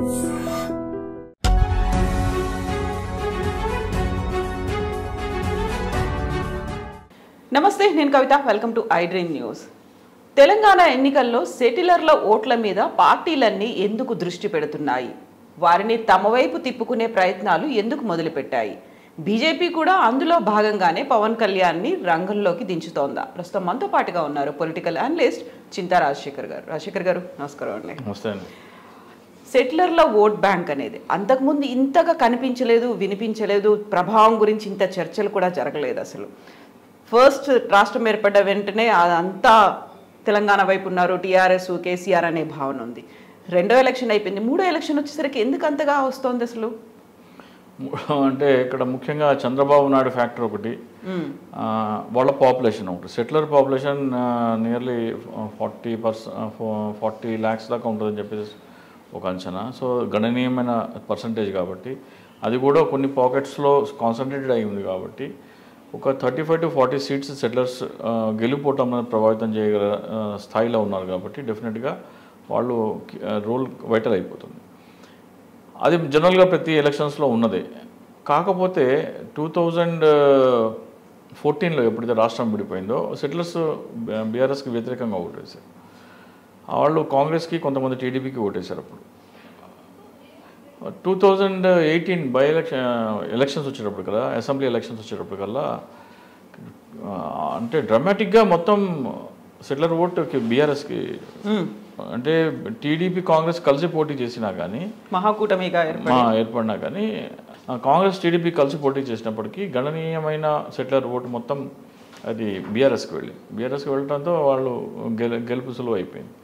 నమస్తే నేను Kavitha welcome to I Dream News Telangana ఎన్నికల్లో సెటిలర్ల ఓట్ల మీద పార్టీలన్నీ ఎందుకు దృష్టి పెడుతున్నాయి వారిని తమ వైపు తిప్పుకునే ప్రయత్నాలు ఎందుకు మొదలుపెట్టాయి బీజేపీ కూడా అందులో భాగంగానే పవన్ కళ్యాణ్ని రంగంలోకి దించుతోందా ప్రస్తుతం మనతో పాటుగా ఉన్నారు పొలిటికల్ అనలిస్ట్ చింతా రాజశేఖర్ గారు రాజశేఖర్ గారు నమస్కారం అండి నమస్తే అండి సెటిలర్ల ఓట్ బ్యాంక్ అనేది అంతకుముందు ఇంతగా కనిపించలేదు వినిపించలేదు ప్రభావం గురించి ఇంత చర్చలు కూడా జరగలేదు అసలు ఫస్ట్ రాష్ట్రం ఏర్పడ్డ వెంటనే అంతా తెలంగాణ వైపు ఉన్నారు టీఆర్ఎస్ కేసీఆర్ అనే భావన ఉంది రెండో ఎలక్షన్ అయిపోయింది మూడో ఎలక్షన్ వచ్చేసరికి ఎందుకు అంతగా వస్తోంది అసలు అంటే ఇక్కడ ముఖ్యంగా చంద్రబాబు నాయుడు ఫ్యాక్టర్ ఒకటి మ్మ్. ఆ, వాళ్ళ పాపులేషన్ ఒకటి settler population nearly forty percent forty lakhs దాకా ఉంటుందని చెప్పేసి ఒక అంచనా సో గణనీయమైన పర్సంటేజ్ కాబట్టి అది కూడా కొన్ని పాకెట్స్లో కాన్సన్ట్రేటెడ్ అయి ఉంది కాబట్టి ఒక thirty five to forty seats settlers గెలుపోవటం అనేది ప్రభావితం చేయగల ఆ, స్థాయిలో ఉన్నారు కాబట్టి డెఫినెట్గా వాళ్ళు రోల్ వైటల్ అయిపోతుంది అది జనరల్గా ప్రతి ఎలక్షన్స్లో ఉన్నదే కాకపోతే టూ థౌజండ్ ఫోర్టీన్లో ఎప్పుడైతే రాష్ట్రం విడిపోయిందో సెటిలర్స్ బీఆర్ఎస్కి వ్యతిరేకంగా ఓటేశారు వాళ్ళు కాంగ్రెస్కి కొంతమంది టీడీపీకి ఓటేశారు అప్పుడు two thousand eighteen by election elections వచ్చేటప్పుడు కదా అసెంబ్లీ ఎలక్షన్స్ వచ్చేటప్పుడు కల్లా ఆ, అంటే డ్రామాటిక్గా మొత్తం సెటిలర్ ఓట్ బీఆర్ఎస్కి మ్మ్. అంటే టీడీపీ కాంగ్రెస్ కలిసి పోటీ చేసినా కానీ మహాకూటమిగా ఏర్పడి మా ఏర్పడినా కానీ ఆ, కాంగ్రెస్ టీడీపీ కలిసి పోటీ చేసినప్పటికీ గణనీయమైన సెటిలర్ ఓటు మొత్తం అది బీఆర్ఎస్కి వెళ్ళి బీఆర్ఎస్కి వెళ్ళడంతో వాళ్ళు గెల గెలుపు సులువు అయిపోయింది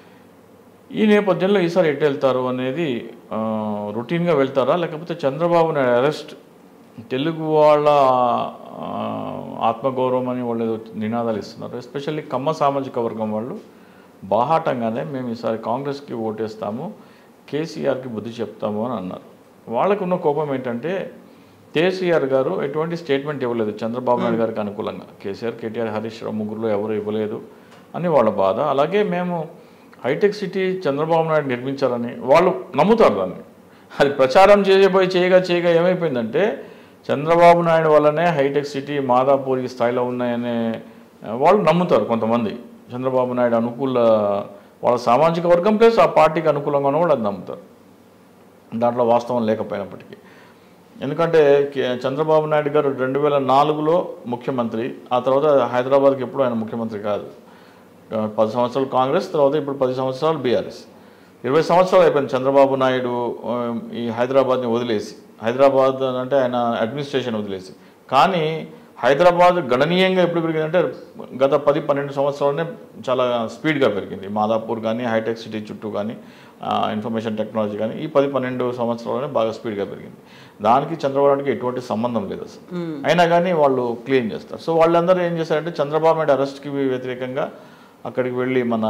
ఈ నేపథ్యంలో ఈసారి ఎటు వెళ్తారు అనేది ఆ, రొటీన్గా వెళ్తారా లేకపోతే చంద్రబాబు నాయుడు అరెస్ట్ తెలుగు వాళ్ళ ఆ, ఆత్మగౌరవం అని వాళ్ళు ఏదో నినాదాలు ఇస్తున్నారు ఎస్పెషల్లీ కమ్మ సామాజిక వర్గం వాళ్ళు బాహాటంగానే మేము ఈసారి కాంగ్రెస్కి ఓటేస్తాము కేసీఆర్కి బుద్ధి చెప్తాము అని అన్నారు వాళ్ళకు ఉన్న కోపం ఏంటంటే కేసీఆర్ గారు ఎటువంటి స్టేట్మెంట్ ఇవ్వలేదు చంద్రబాబు నాయుడు గారికి అనుకూలంగా కేసీఆర్ కేటీఆర్ హరీష్ రావు ముగ్గురులో ఎవరు ఇవ్వలేదు అని వాళ్ళ బాధ అలాగే మేము హైటెక్ సిటీ చంద్రబాబు నాయుడు నిర్మించారని వాళ్ళు నమ్ముతారు దాన్ని అది ప్రచారం చేయబోయి చేయగా చేయగా ఏమైపోయిందంటే చంద్రబాబు నాయుడు వల్లనే హైటెక్ సిటీ మాదాపూర్ ఈ స్థాయిలో ఉన్నాయనే ఆ, వాళ్ళు నమ్ముతారు కొంతమంది చంద్రబాబు నాయుడు అనుకూల వాళ్ళ సామాజిక వర్గం ప్లస్ ఆ పార్టీకి అనుకూలంగా ఉన్న వాళ్ళు అది నమ్ముతారు దాంట్లో వాస్తవం లేకపోయినప్పటికీ ఎందుకంటే కే- చంద్రబాబు నాయుడు గారు రెండు వేల నాలుగులో ముఖ్యమంత్రి ఆ తర్వాత హైదరాబాద్కి ఎప్పుడు ఆయన ముఖ్యమంత్రి కాదు ఆ, పది సంవత్సరాలు కాంగ్రెస్ తర్వాత ఇప్పుడు పది సంవత్సరాలు బీఆర్ఎస్ ఇరవై సంవత్సరాలు అయిపోయింది చంద్రబాబు నాయుడు ఆ, ఈ హైదరాబాద్ని వదిలేసి హైదరాబాద్ అంటే ఆయన అడ్మినిస్ట్రేషన్ వదిలేసి కానీ హైదరాబాద్ గణనీయంగా ఎప్పుడు పెరిగిందంటే గత పది పన్నెండు సంవత్సరాలనే చాలా స్పీడ్గా పెరిగింది మాదాపూర్ కానీ హైటెక్ సిటీ చుట్టూ కానీ ఇన్ఫర్మేషన్ టెక్నాలజీ కానీ ఈ పది పన్నెండు సంవత్సరాలనే బాగా స్పీడ్గా పెరిగింది దానికి చంద్రబాబు నాయుడుకి ఎటువంటి సంబంధం లేదు అసలు అయినా కానీ వాళ్ళు క్లెయిమ్ చేస్తారు సో వాళ్ళందరూ ఏం చేశారంటే చంద్రబాబు నాయుడు అరెస్ట్కి వ్యతిరేకంగా అక్కడికి వెళ్ళి మన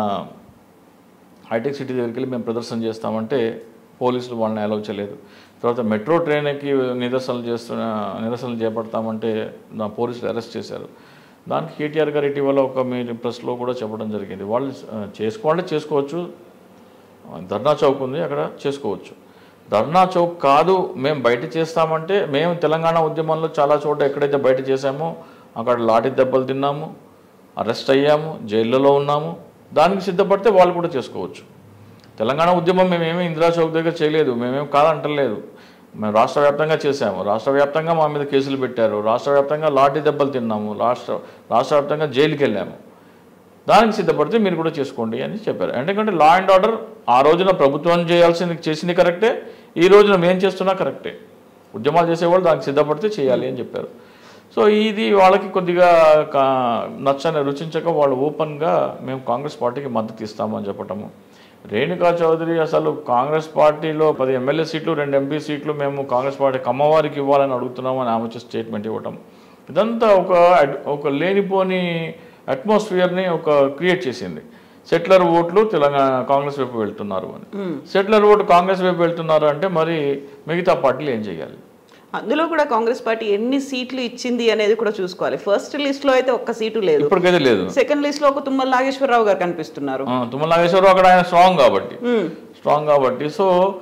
హైటెక్ సిటీ దగ్గరికి వెళ్ళి మేము ప్రదర్శన చేస్తామంటే పోలీసులు వాళ్ళని అలౌ చేయలేదు తర్వాత మెట్రో ట్రైన్కి నిరసనలు చేస్తున్న నిరసనలు చేపడతామంటే నా పోలీసులు అరెస్ట్ చేశారు దానికి కేటీఆర్ గారు ఇటీవల ఒక మీ ప్రెస్లో కూడా చెప్పడం జరిగింది వాళ్ళు ఆ, చేసుకోవాలంటే చేసుకోవచ్చు ధర్నా చౌక్ ఉంది అక్కడ చేసుకోవచ్చు ధర్నా చౌక్ కాదు మేము బయట చేస్తామంటే మేము తెలంగాణ ఉద్యమంలో చాలా చోట ఎక్కడైతే బయట చేశామో అక్కడ లాఠీ దెబ్బలు తిన్నాము అరెస్ట్ అయ్యాము జైళ్ళలో ఉన్నాము దానికి సిద్ధపడితే వాళ్ళు కూడా చేసుకోవచ్చు తెలంగాణ ఉద్యమం మేమేమి ఇందిరా చౌక్ దగ్గర చేయలేదు మేమేం కాదంటలేదు మేము రాష్ట్ర వ్యాప్తంగా చేశాము రాష్ట్ర వ్యాప్తంగా మా మీద కేసులు పెట్టారు రాష్ట్ర వ్యాప్తంగా లాఠీ దెబ్బలు తిన్నాము రాష్ట్ర రాష్ట్ర వ్యాప్తంగా జైలుకి వెళ్ళాము దానికి సిద్ధపడితే మీరు కూడా చేసుకోండి అని చెప్పారు ఎందుకంటే లా అండ్ ఆర్డర్ ఆ రోజున ప్రభుత్వం చేయాల్సింది చేసింది కరెక్టే ఈ రోజున మేము చేస్తున్నా కరెక్టే ఉద్యమాలు చేసేవాళ్ళు దానికి సిద్ధపడితే చేయాలి అని చెప్పారు సో ఇది వాళ్ళకి కొద్దిగా కా- నచ్చని రుచించక వాళ్ళు ఓపెన్గా మేము కాంగ్రెస్ పార్టీకి మద్దతు ఇస్తామని చెప్పటము రేణుకా చౌదరి అసలు కాంగ్రెస్ పార్టీలో పది ఎమ్మెల్యే సీట్లు రెండు ఎంపీ సీట్లు మేము కాంగ్రెస్ పార్టీకి అమ్మవారికి ఇవ్వాలని అడుగుతున్నామని ఆమె వచ్చి స్టేట్మెంట్ ఇవ్వటం ఇదంతా ఒక అడ్- ఒక లేనిపోని అట్మాస్ఫియర్ని ఒక క్రియేట్ చేసింది సెటిలర్ ఓట్లు తెలంగాణ కాంగ్రెస్ వైపు వెళ్తున్నారు అని సెటిలర్ ఓటు కాంగ్రెస్ వైపు వెళ్తున్నారు అంటే మరి మిగతా పార్టీలు ఏం చేయాలి అందులో కూడా కాంగ్రెస్ పార్టీ ఎన్ని సీట్లు ఇచ్చింది అనేది కూడా చూసుకోవాలి ఫస్ట్ లిస్ట్ లో అయితే ఒక్క సీటు లేదు ఇప్పటికైతే లేదు సెకండ్ లిస్ట్ లో ఒక తుమ్మల నాగేశ్వరరావు గారు కనిపిస్తున్నారు ఆ, తుమ్మల నాగేశ్వరరావు అక్కడ ఆయన స్ట్రాంగ్ కాబట్టి మ్మ్. స్ట్రాంగ్ కాబట్టి సో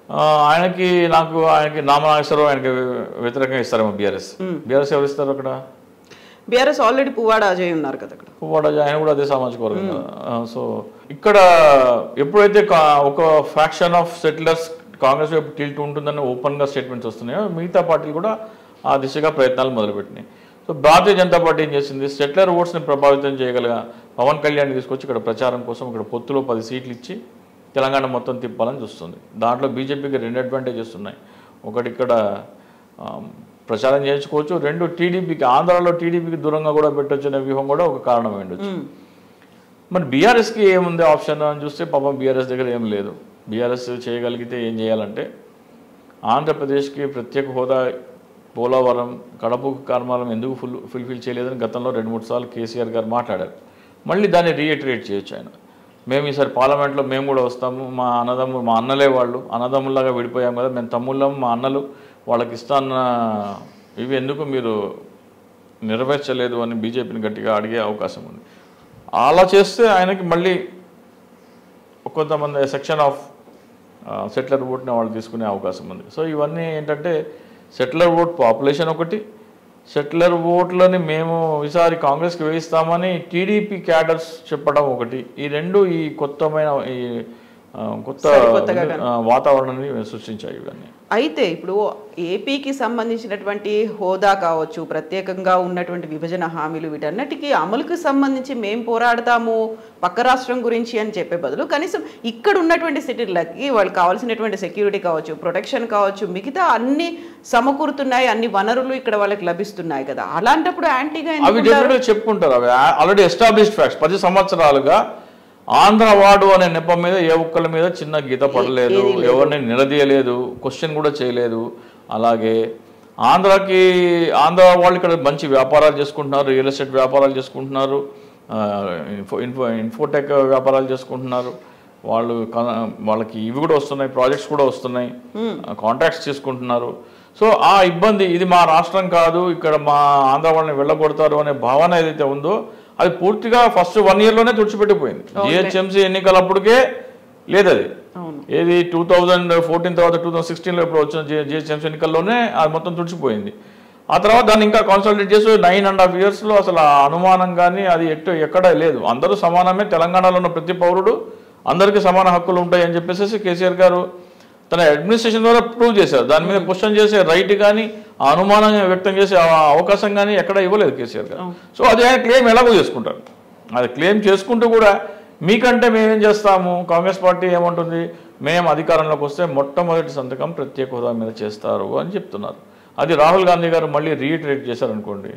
ఆ, ఆయనకి నాకు ఆయనకి నామనాగేశ్వరరావు ఆయనకి వ్యతిరేకంగా ఇస్తారేమో బీఆర్ఎస్ బీఆర్ఎస్ ఎవరు ఇస్తారు అక్కడ బీఆర్ఎస్ ఆల్రెడీ పువ్వాడ అజయ్ ఉన్నారు కదా అక్కడ పువ్వాడ ఆయన కూడా అదే సామాజిక వర్గం కదా. ఆ, సో ఇక్కడ ఎప్పుడైతే కా- ఒక ఫ్యాక్షన్ ఆఫ్ సెటిలర్స్ కాంగ్రెస్ వైపు టిల్ట్ ఉంటుందని ఓపెన్గా స్టేట్మెంట్స్ వస్తున్నాయో మిగతా పార్టీలు కూడా ఆ దిశగా ప్రయత్నాలు మొదలుపెట్టినాయి సో భారతీయ జనతా పార్టీ ఏం చేసింది సెటిలర్ ఓట్స్ని ప్రభావితం చేయగలిగా పవన్ కళ్యాణ్ తీసుకొచ్చి ఇక్కడ ప్రచారం కోసం ఇక్కడ పొత్తులో పది సీట్లు ఇచ్చి తెలంగాణ మొత్తం తిప్పాలని చూస్తుంది దాంట్లో బీజేపీకి రెండు అడ్వాంటేజెస్ ఉన్నాయి ఒకటి ఇక్కడ ఆ, ప్రచారం చేయించుకోవచ్చు రెండు టీడీపీకి ఆంధ్రాలో టీడీపీకి దూరంగా కూడా పెట్టొచ్చు అనే వ్యూహం కూడా ఒక కారణం ఉండొచ్చు మ్మ్. మరి బీఆర్ఎస్కి ఏముంది ఆప్షన్ అని చూస్తే పాపం బీఆర్ఎస్ దగ్గర ఏం లేదు బీఆర్ఎస్ చేయగలిగితే ఏం చేయాలంటే ఆంధ్రప్రదేశ్కి ప్రత్యేక హోదా పోలవరం కడప కర్మాలం ఎందుకు ఫుల్ ఫుల్ఫిల్ చేయలేదని గతంలో రెండు మూడు సార్లు కేసీఆర్ గారు మాట్లాడారు మళ్ళీ దాన్ని రీఎటరేట్ చేయొచ్చు ఆయన మేము ఈసారి పార్లమెంట్లో మేము కూడా వస్తాము మా అన్నదమ్ములు మా అన్నలే వాళ్ళు అన్నదమ్ముల్లాగా విడిపోయాం కదా మేము తమ్ముళ్ళం మా అన్నలు వాళ్ళకి ఇస్తాన్న ఇవి ఎందుకు మీరు నెరవేర్చలేదు అని బీజేపీని గట్టిగా అడిగే అవకాశం ఉంది అలా చేస్తే ఆయనకి మళ్ళీ కొంతమంది సెక్షన్ ఆఫ్ సెటిలర్ ఓట్ని వాళ్ళు తీసుకునే అవకాశం ఉంది సో ఇవన్నీ ఏంటంటే సెటిలర్ ఓట్ పాపులేషన్ ఒకటి సెటిలర్ ఓట్లని మేము ఈసారి కాంగ్రెస్కి వేయిస్తామని టీడీపీ క్యాడర్స్ చెప్పడం ఒకటి ఈ రెండు ఈ కొత్తమైన ఈ ఆ, కొత్త సరికొత్తగా ఆ, వాతావరణాన్ని సృష్టించాయి ఇవన్నీ అయితే ఇప్పుడు ఏపీకి సంబంధించినటువంటి హోదా కావచ్చు ప్రత్యేకంగా ఉన్నటువంటి విభజన హామీలు వీటన్నిటికీ అమలుకు సంబంధించి మేం పోరాడతాము పక్క రాష్ట్రం గురించి అని చెప్పే బదులు కనీసం ఇక్కడ ఉన్నటువంటి సిటీలకి వాళ్ళకి కావాల్సినటువంటి సెక్యూరిటీ కావచ్చు ప్రొటెక్షన్ కావచ్చు మిగతా అన్ని సమకూరుతున్నాయి అన్ని వనరులు ఇక్కడ వాళ్ళకి లభిస్తున్నాయి కదా అలాంటప్పుడు యాంటీగా అవి ఎందుకు డెఫినెట్గా చెప్పుకుంటారు అవి ఆల్రెడీ ఎస్టాబ్లిష్డ్ ఫ్యాక్ట్స్ పది సంవత్సరాలుగా ఆంధ్ర వాడు అనే నెపం మీద ఏ ఒక్కల మీద చిన్న గీత పడలేదు ఎవరిని నిలదీయలేదు క్వశ్చన్ కూడా చేయలేదు అలాగే ఆంధ్రాకి ఆంధ్ర వాళ్ళు ఇక్కడ మంచి వ్యాపారాలు చేసుకుంటున్నారు రియల్ ఎస్టేట్ వ్యాపారాలు చేసుకుంటున్నారు ఆ, ఇన్ఫో ఇన్ఫో ఇన్ఫోటెక్ వ్యాపారాలు చేసుకుంటున్నారు వాళ్ళు క- వాళ్ళకి ఇవి కూడా వస్తున్నాయి ప్రాజెక్ట్స్ కూడా వస్తున్నాయి కాంట్రాక్ట్స్ తీసుకుంటున్నారు సో ఆ ఇబ్బంది ఇది మా రాష్ట్రం కాదు ఇక్కడ మా ఆంధ్ర వాళ్ళని వెళ్ళగొడతారు అనే భావన ఏదైతే ఉందో అది పూర్తిగా ఫస్ట్ వన్ ఇయర్లోనే తుడిచిపెట్టిపోయింది జిహెచ్ఎంసీ ఎన్నికలప్పటికే లేదు అది అవును ఏది టూ థౌజండ్ ఫోర్టీన్ తర్వాత టూ థౌసండ్ సిక్స్టీన్లో ఇప్పుడు వచ్చిన జిహెచ్ఎంసీ ఎన్నికల్లోనే అది మొత్తం తుడిచిపోయింది ఆ తర్వాత దాన్ని ఇంకా కాన్సల్టేట్ చేసి నైన్ అండ్ హాఫ్ ఇయర్స్లో అసలు ఆ అనుమానం కానీ అది ఎట్టు ఎక్కడ లేదు అందరూ సమానమే తెలంగాణలో ఉన్న ప్రతి పౌరుడు అందరికీ సమాన హక్కులు ఉంటాయి అని చెప్పేసి కేసీఆర్ గారు తన అడ్మినిస్ట్రేషన్ ద్వారా ప్రూవ్ చేశారు దాని మీద క్వశ్చన్ చేసే రైట్ కానీ ఆ అనుమానం వ్యక్తం చేసే ఆ అవకాశం కానీ ఎక్కడ ఇవ్వలేదు కేసీఆర్ గారు సో అది ఆయన క్లెయిమ్ ఎలాగో చేసుకుంటారు అది క్లెయిమ్ చేసుకుంటూ కూడా మీకంటే మేమేం చేస్తాము కాంగ్రెస్ పార్టీ ఏమంటుంది మేము అధికారంలోకి వస్తే మొట్టమొదటి సంతకం ప్రత్యేక హోదా మీద చేస్తారు అని చెప్తున్నారు అది రాహుల్ గాంధీ గారు మళ్ళీ రీఇటరేట్ చేశారనుకోండి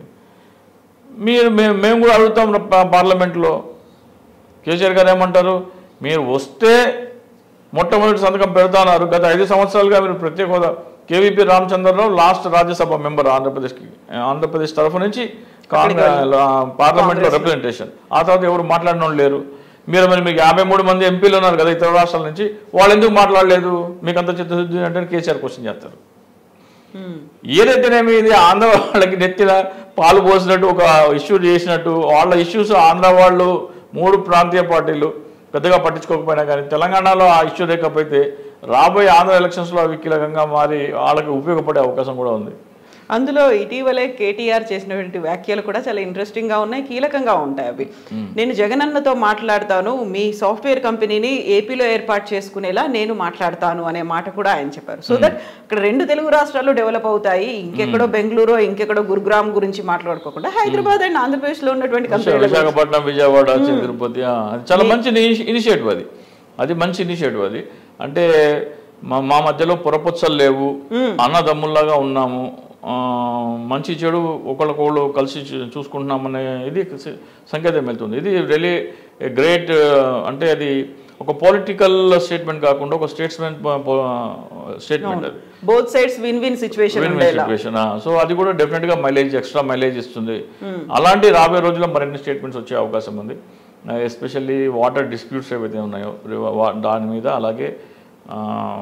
మీరు మేము మేము కూడా అడుగుతాం పా- పార్లమెంట్లో కేసీఆర్ గారు ఏమంటారు మీరు వస్తే మొట్టమొదటి సంతకం పెడతాన్నారు గత ఐదు సంవత్సరాలుగా మీరు ప్రత్యేక హోదా KVP Ramachandra Rao last Rajya Sabha member ఆంధ్రప్రదేశ్కి ఆంధ్రప్రదేశ్ తరఫు నుంచి కాంగ్రెస్ పార్లమెంట్లో రిప్రజెంటేషన్ ఆ తర్వాత ఎవరు మాట్లాడిన వాళ్ళు లేరు మీరు మరి మీకు యాభై మూడు మంది ఎంపీలు ఉన్నారు కదా ఇతర రాష్ట్రాల నుంచి వాళ్ళు ఎందుకు మాట్లాడలేదు మీకు అంత చిత్తశుద్ధి అంటే కేసీఆర్ క్వశ్చన్ చేస్తారు మ్మ్. ఏదైతేనేమి ఇది ఆంధ్ర వాళ్ళకి నెత్తిన పాలు పోసినట్టు ఒక ఇష్యూ చేసినట్టు వాళ్ళ ఇష్యూస్ ఆంధ్ర వాళ్ళు మూడు ప్రాంతీయ పార్టీలు పెద్దగా పట్టించుకోకపోయినా కానీ తెలంగాణలో ఆ ఇష్యూ లేకపోతే రాబోయే ఆంధ్ర ఎలక్షన్స్లో అవి కీలకంగా మారి వాళ్ళకి ఉపయోగపడే అవకాశం కూడా ఉంది అందులో ఇటీవలే కేటీఆర్ చేసినటువంటి వ్యాఖ్యలు కూడా చాలా ఇంట్రెస్టింగ్ గా ఉన్నాయి కీలకంగా ఉంటాయి అవి నేను జగనన్నతో మాట్లాడతాను మీ సాఫ్ట్వేర్ కంపెనీని ఏపీలో ఏర్పాటు చేసుకునేలా నేను మాట్లాడతాను అనే మాట కూడా ఆయన చెప్పారు సో దట్ ఇక్కడ రెండు తెలుగు రాష్ట్రాలు డెవలప్ అవుతాయి ఇంకెక్కడో బెంగళూరు ఇంకెక్కడో గురుగ్రామ్ గురించి మాట్లాడుకోకుండా హైదరాబాద్ అండ్ ఆంధ్రప్రదేశ్ లో ఉన్నటువంటి కంపెనీల విశాఖపట్నం విజయవాడ తిరుపతి ఆ, అది చాలా మంచి ఇనిషియేటివ్ అది అది మంచి ఇనిషియేటివ్ అది అంటే మా మా మధ్యలో పొరపొచ్చలు లేవు అన్నదమ్ముల్లాగా ఉన్నాము ఆ, మంచి చెడు ఒకళ్ళకొకళ్ళు కలిసి చూ- చూసుకుంటున్నామనే ఇది స- సంకేతం వెళ్తుంది ఇది రియలీ గ్రేట్ అంటే అది ఒక పొలిటికల్ స్టేట్మెంట్ కాకుండా ఒక స్టేట్స్మెంట్ స్టేట్మెంట్ అది both sides win win situation win ఉండేలా సిచ్యువేషన్ సో అది కూడా డెఫినెట్ గా మైలేజ్ ఎక్స్ట్రా మైలేజ్ ఇస్తుంది అలాంటి రాబోయే రోజుల్లో మరిన్ని స్టేట్మెంట్స్ వచ్చే అవకాశం ఉంది ఎస్పెషల్లీ వాటర్ డిస్ప్యూట్స్ ఏవైతే ఉన్నాయో రివ- వా- దాని మీద అలాగే ఆ,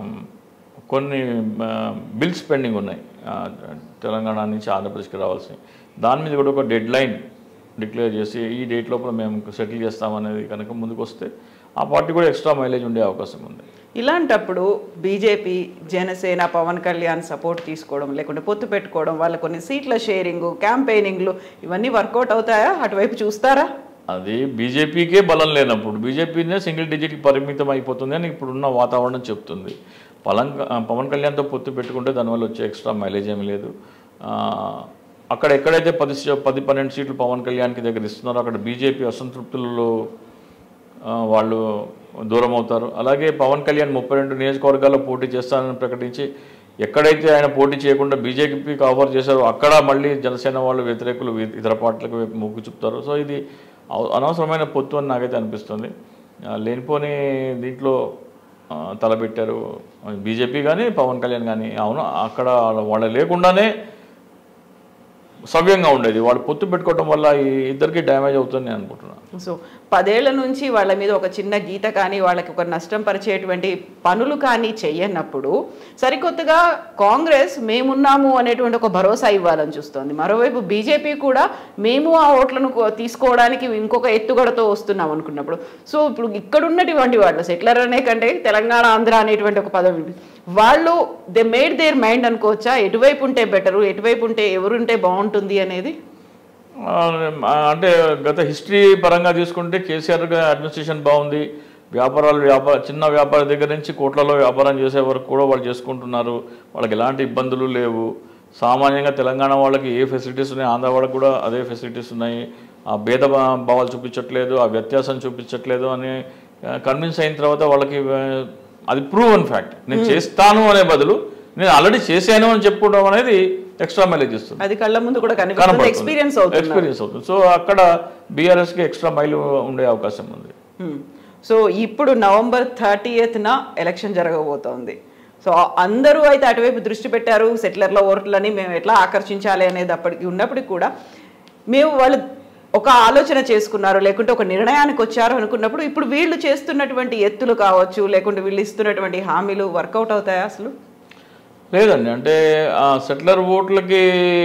కొన్ని బిల్స్ పెండింగ్ ఉన్నాయి ఆ, తెలంగాణ నుంచి ఆంధ్రప్రదేశ్కి రావాల్సి దాని మీద కూడా ఒక డెడ్ లైన్ డిక్లేర్ చేసి ఈ డేట్ లోపల మేము సెటిల్ చేస్తామనేది కనుక ముందుకు వస్తే ఆ పార్టీ కూడా ఎక్స్ట్రా మైలేజ్ ఉండే అవకాశం ఉంది ఇలాంటప్పుడు బీజేపీ జనసేన పవన్ కళ్యాణ్ సపోర్ట్ తీసుకోవడం లేకుంటే పొత్తు పెట్టుకోవడం వాళ్ళ కొన్ని సీట్ల షేరింగ్ క్యాంపెయినింగ్లు ఇవన్నీ వర్కౌట్ అవుతాయా అటువైపు చూస్తారా అది బీజేపీకే బలం లేనప్పుడు బీజేపీనే సింగిల్ డిజిట్కి పరిమితం అయిపోతుంది అని ఇప్పుడున్న వాతావరణం చెప్తుంది పవన్ పవన్ కళ్యాణ్తో పొత్తు పెట్టుకుంటే దానివల్ల వచ్చే ఎక్స్ట్రా మైలేజ్ ఏమీ లేదు ఆ, అక్కడ ఎక్కడైతే పది సీ- పది పన్నెండు సీట్లు పవన్ కళ్యాణ్కి దగ్గర ఇస్తున్నారో అక్కడ బీజేపీ అసంతృప్తులలో ఆ, వాళ్ళు దూరం అవుతారు అలాగే పవన్ కళ్యాణ్ ముప్పై రెండు నియోజకవర్గాల్లో పోటీ చేస్తానని ప్రకటించి ఎక్కడైతే ఆయన పోటీ చేయకుండా బీజేపీకి ఆఫర్ చేశారో అక్కడ మళ్ళీ జనసేన వాళ్ళు వ్యతిరేకులు వి- ఇతర పార్టీలకు వైపు మొగ్గు చూపుతారు సో ఇది అవ- అనవసరమైన పొత్తు అని నాకైతే అనిపిస్తుంది ఆ, లేనిపోని దీంట్లో ఆ, తలపెట్టారు బీజేపీ కానీ పవన్ కళ్యాణ్ కానీ అవును అక్కడ వాళ్ళ లేకుండానే సవ్యంగా ఉండేది వాళ్ళు పొత్తు పెట్టుకోవడం వల్ల ఈ ఇద్దరికి డ్యామేజ్ అవుతుంది నేను అనుకుంటున్నాను సో పదేళ్ల నుంచి వాళ్ళ మీద ఒక చిన్న గీత కానీ వాళ్ళకి ఒక నష్టం పరిచేటువంటి పనులు కానీ చెయ్యనప్పుడు సరికొత్తగా కాంగ్రెస్ మేమున్నాము అనేటువంటి ఒక భరోసా ఇవ్వాలని చూస్తోంది మరోవైపు బీజేపీ కూడా మేము ఆ ఓట్లను కో- తీసుకోవడానికి ఇంకొక ఎత్తుగడతో వస్తున్నాం అనుకున్నప్పుడు సో ఇప్పుడు ఇక్కడ ఉన్నటువంటి వాళ్ళు సెటిలర్ అనే కంటే తెలంగాణ ఆంధ్ర అనేటువంటి ఒక పదం ఉంది. వాళ్ళు దే మేడ్ దేర్ మైండ్ అనుకోవచ్చా ఎటువైపు ఉంటే బెటరు ఎటువైపు ఉంటే ఎవరుంటే బాగుంటుంది అనేది ఆ, అంటే గత హిస్టరీ పరంగా తీసుకుంటే కేసీఆర్ గారి అడ్మినిస్ట్రేషన్ బాగుంది వ్యాపారాలు వ్యాపార చిన్న వ్యాపార దగ్గర నుంచి కోట్లలో వ్యాపారం చేసే వరకు కూడా వాళ్ళు చేసుకుంటున్నారు వాళ్ళకి ఎలాంటి ఇబ్బందులు లేవు సామాన్యంగా తెలంగాణ వాళ్ళకి ఏ ఫెసిలిటీస్ ఉన్నాయి ఆంధ్ర వాళ్ళకి కూడా అదే ఫెసిలిటీస్ ఉన్నాయి ఆ భేద భా- భావాలు చూపించట్లేదు ఆ వ్యత్యాసం చూపించట్లేదు అని కన్విన్స్ అయిన తర్వాత వాళ్ళకి ఆ, అది ప్రూవ్ అన్ ఫ్యాక్ట్ నేను చేస్తాను అనే బదులు నేను ఆల్రెడీ చేశాను అని చెప్పుకోవడం అనేది ఎక్స్ట్రా మైలేజ్ ఇస్తుంది అది కళ్ళ ముందు కూడా కనిపిస్తుంది ఎక్స్పీరియన్స్ అవుతుంది ఎక్స్పీరియన్స్ అవుతుంది సో అక్కడ బీఆర్ఎస్కి ఎక్స్ట్రా మైలు ఉండే అవకాశం ఉంది హ్మ్. సో ఇప్పుడు నవంబర్ థర్టీయత్న ఎలక్షన్ జరగబోతోంది సో అందరూ అయితే అటువైపు దృష్టి పెట్టారు సెటిలర్ల ఓట్లని మేము ఎట్లా ఆకర్షించాలి అనేది అప్పటికి ఉన్నప్పటికి కూడా మేము వాళ్ళు ఒక ఆలోచన చేసుకున్నారు లేకుంటే ఒక నిర్ణయానికి వచ్చారు అనుకున్నప్పుడు ఇప్పుడు వీళ్ళు చేస్తున్నటువంటి ఎత్తులు కావచ్చు లేకుంటే వీళ్ళు ఇస్తున్నటువంటి హామీలు వర్కౌట్ అవుతాయా అసలు లేదండి అంటే ఆ సెటిలర్ ఓట్లకి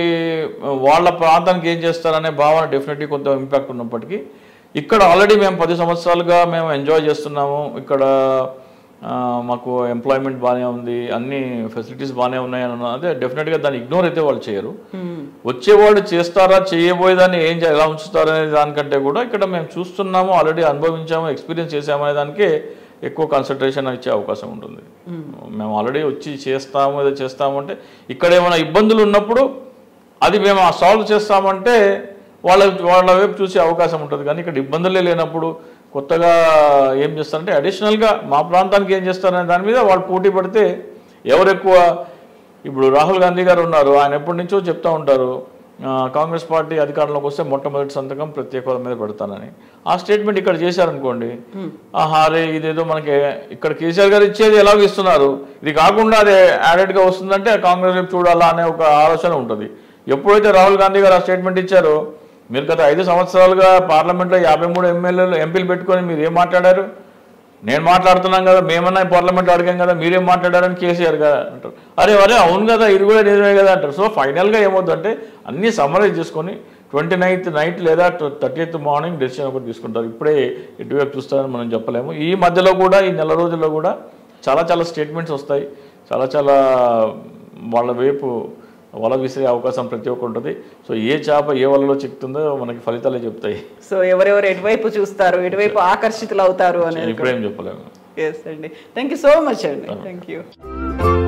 వాళ్ళ ప్రాంతానికి ఏం చేస్తారనే భావన డెఫినెట్లీ కొంత ఇంపాక్ట్ ఉన్నప్పటికీ ఇక్కడ ఆల్రెడీ మేము పది సంవత్సరాలుగా మేము ఎంజాయ్ చేస్తున్నాము ఇక్కడ ఆ, మాకు ఎంప్లాయ్మెంట్ బాగానే ఉంది అన్ని ఫెసిలిటీస్ బాగానే ఉన్నాయి అని అన్న- అదే డెఫినెట్గా దాన్ని ఇగ్నోర్ అయితే వాళ్ళు చేయరు వచ్చేవాళ్ళు చేస్తారా చేయబోయేదాన్ని ఏం చే- ఎలా ఉంచుతారు అనే దానికంటే కూడా ఇక్కడ మేము చూస్తున్నాము ఆల్రెడీ అనుభవించాము ఎక్స్పీరియన్స్ చేసాము అనే దానికే ఎక్కువ కాన్సన్ట్రేషన్ ఇచ్చే అవకాశం ఉంటుంది మేము ఆల్రెడీ వచ్చి చేస్తాము ఏదో చేస్తాము అంటే ఇక్కడ ఏమైనా ఇబ్బందులు ఉన్నప్పుడు అది మేము సాల్వ్ చేస్తామంటే వాళ్ళ వాళ్ళ వైపు చూసే అవకాశం ఉంటుంది కానీ ఇక్కడ ఇబ్బందులే లేనప్పుడు కొత్తగా ఏం చేస్తారంటే అడిషనల్గా మా ప్రాంతానికి ఏం చేస్తారనే దాని మీద వాళ్ళు పోటీ పడితే ఎవరు ఎక్కువ ఇప్పుడు రాహుల్ గాంధీ గారు ఉన్నారు ఆయన ఎప్పటి నుంచో చెప్తా ఉంటారు ఆ, కాంగ్రెస్ పార్టీ అధికారంలోకి వస్తే మొట్టమొదటి సంతకం ప్రత్యేక హోదా మీద పెడతానని ఆ స్టేట్మెంట్ ఇక్కడ చేశారనుకోండి ఆహా అరే ఇదేదో మనకి ఇక్కడ కేసీఆర్ గారు ఇచ్చేది ఎలాగో ఇస్తున్నారు ఇది కాకుండా అదే యాడెడ్గా వస్తుందంటే కాంగ్రెస్ వైపు చూడాలా అనే ఒక ఆలోచన ఉంటుంది ఎప్పుడైతే రాహుల్ గాంధీ గారు ఆ స్టేట్మెంట్ ఇచ్చారో మీరు గత ఐదు సంవత్సరాలుగా పార్లమెంట్లో యాభై మూడు ఎమ్మెల్యేలు ఎంపీలు పెట్టుకొని మీరు ఏం మాట్లాడారు నేను మాట్లాడుతున్నాం కదా మేమన్నా పార్లమెంట్ అడిగాం కదా మీరేం మాట్లాడారని కేసీఆర్ కదా అంటారు అరే అరే అవును కదా ఇది కూడా నిజమే కదా అంటారు సో ఫైనల్గా ఏమవుతుందంటే అన్నీ సమ్మరైజ్ చేసుకొని ట్వంటీ నైన్త్ నైట్ లేదా థర్టీఎత్ మార్నింగ్ డెసిషన్ ఒకటి తీసుకుంటారు ఇప్పుడే ఎటువైపు చూస్తారని మనం చెప్పలేము ఈ మధ్యలో కూడా ఈ నెల రోజుల్లో కూడా చాలా చాలా స్టేట్మెంట్స్ వస్తాయి చాలా చాలా వాళ్ళ వైపు వల విసిరే అవకాశం ప్రతి ఒక్కరు ఉంటుంది సో ఏ చేప ఏ వలలో చిక్కుతుందో మనకి ఫలితాలే చెప్తాయి సో ఎవరెవరు ఎటువైపు చూస్తారు ఎటువైపు ఆకర్షితులు అవుతారు అనేది ఇప్పుడేం చెప్పలేము ఎస్ అండి థ్యాంక్ యూ సో మచ్ అండి థ్యాంక్ యూ